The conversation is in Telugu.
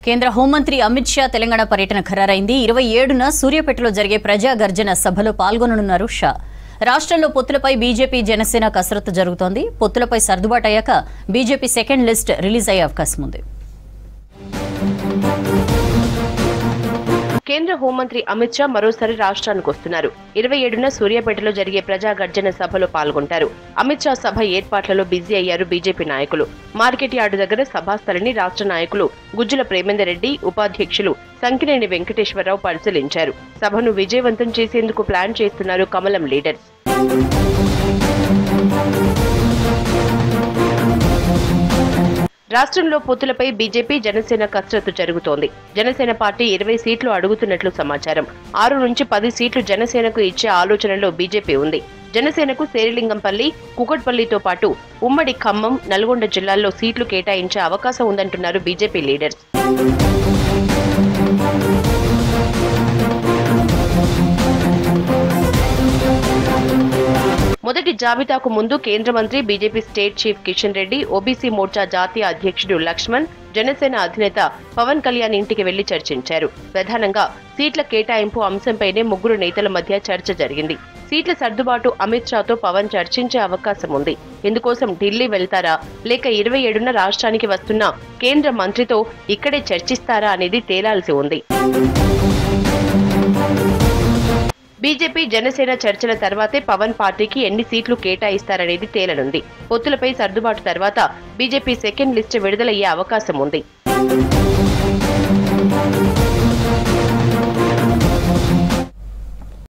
కేంద్ర హోంమంత్రి అమిత్ షా తెలంగాణ పర్యటన ఖరారైంది ఇరవై ఏడున సూర్యాపేటలో జరిగే ప్రజా గర్జన సభలో పాల్గొననున్నారు షా రాష్ట్రంలో పొత్తులపై బీజేపీ జనసేన కసరత్తు జరుగుతోంది పొత్తులపై సర్దుబాటు అయ్యాక బీజేపీ సెకండ్ లిస్ట్ రిలీజ్ అయ్యే అవకాశం ఉంది కేంద్ర హోంమంత్రి అమిత్ షా మరోసారి రాష్ట్రానికి వస్తున్నారు ఇరవై ఏడున సూర్యాపేటలో జరిగే ప్రజా గర్జన సభలో పాల్గొంటారు అమిత్ షా సభ ఏర్పాట్లలో బిజీ అయ్యారు బీజేపీ నాయకులు మార్కెట్ యార్డు దగ్గర సభాస్థలిని రాష్ట్ర నాయకులు గుజ్జుల ప్రేమేందర్ రెడ్డి ఉపాధ్యక్షులు సంకినేని వెంకటేశ్వరరావు పరిశీలించారు సభను విజయవంతం చేసేందుకు ప్లాన్ చేస్తున్నారు కమలం లీడర్స్ రాష్ట్రంలో పొత్తులపై బీజేపీ జనసేన కసరత్తు జరుగుతోంది జనసేన పార్టీ ఇరవై సీట్లు అడుగుతున్నట్లు సమాచారం ఆరు నుంచి పది సీట్లు జనసేనకు ఇచ్చే ఆలోచనలో బీజేపీ ఉంది జనసేనకు శేరిలింగంపల్లి కుకట్పల్లితో పాటు ఉమ్మడి ఖమ్మం నల్గొండ జిల్లాల్లో సీట్లు కేటాయించే అవకాశం ఉందంటున్నారు బీజేపీ లీడర్స్ మొదటి జాబితాకు ముందు కేంద్ర మంత్రి BJP state chief Kishan Reddy OBC Morcha జాతీయ అధ్యక్షుడు లక్ష్మణ్ జనసేన అధినేత పవన్ కళ్యాణ్ ఇంటికి వెళ్లి చర్చించారు ప్రధానంగా సీట్ల కేటాయింపు అంశంపైనే ముగ్గురు నేతల మధ్య చర్చ జరిగింది సీట్ల సర్దుబాటు అమిత్ షాతో పవన్ చర్చించే అవకాశం ఉంది ఇందుకోసం ఢిల్లీ వెళ్తారా లేక ఇరవై ఏడున రాష్ట్రానికి వస్తున్న కేంద్ర మంత్రితో ఇక్కడే చర్చిస్తారా అనేది తేలాల్సి ఉంది బీజేపీ జనసేన చర్చల తర్వాతే పవన్ పార్టీకి ఎన్ని సీట్లు కేటాయిస్తారనేది తేలనుంది పొత్తులపై సర్దుబాటు తర్వాత బీజేపీ సెకండ్ లిస్ట్ విడుదలయ్యే అవకాశం ఉంది